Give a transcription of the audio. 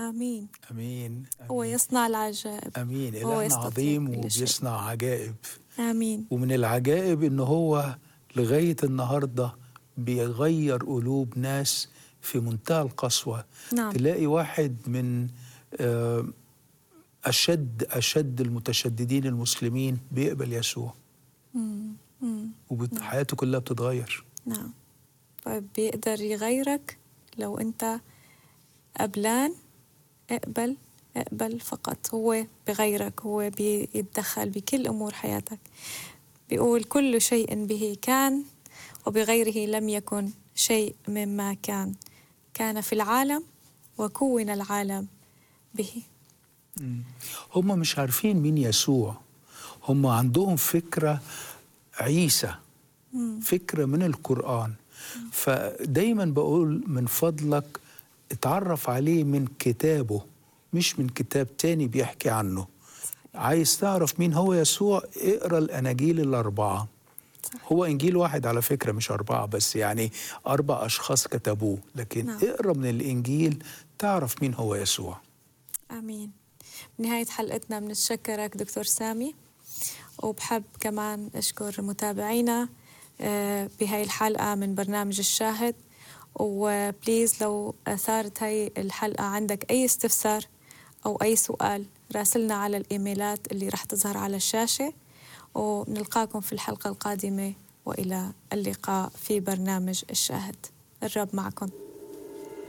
آمين امين هو امين, يصنع العجائب أمين. هو الهنا يستطيع عظيم كل شيء. وبيصنع عجائب آمين ومن العجائب ان هو لغايه النهارده بيغير قلوب ناس في منتهى القسوه نعم تلاقي واحد من آه، اشد اشد المتشددين المسلمين بيقبل يسوع مم. مم. وحياته كلها بتتغير نعم طيب بيقدر يغيرك لو أنت قبلان اقبل اقبل فقط هو بغيرك هو بيتدخل بكل أمور حياتك بيقول كل شيء به كان وبغيره لم يكن شيء مما كان كان في العالم وكون العالم به هم مش عارفين مين يسوع هم عندهم فكرة عيسى فكرة من القرآن فدايما بقول من فضلك اتعرف عليه من كتابه مش من كتاب تاني بيحكي عنه عايز تعرف مين هو يسوع اقرا الاناجيل الاربعه هو انجيل واحد على فكره مش اربعه بس يعني اربع اشخاص كتبوه لكن نعم. اقرا من الانجيل تعرف مين هو يسوع آمين بنهاية حلقتنا بنتشكرك دكتور سامي وبحب كمان أشكر متابعينا آه، بهاي الحلقة من برنامج الشاهد وبليز لو أثارت هاي الحلقة عندك أي استفسار أو أي سؤال راسلنا على الإيميلات اللي رح تظهر على الشاشة ونلقاكم في الحلقة القادمة وإلى اللقاء في برنامج الشاهد الرب معكم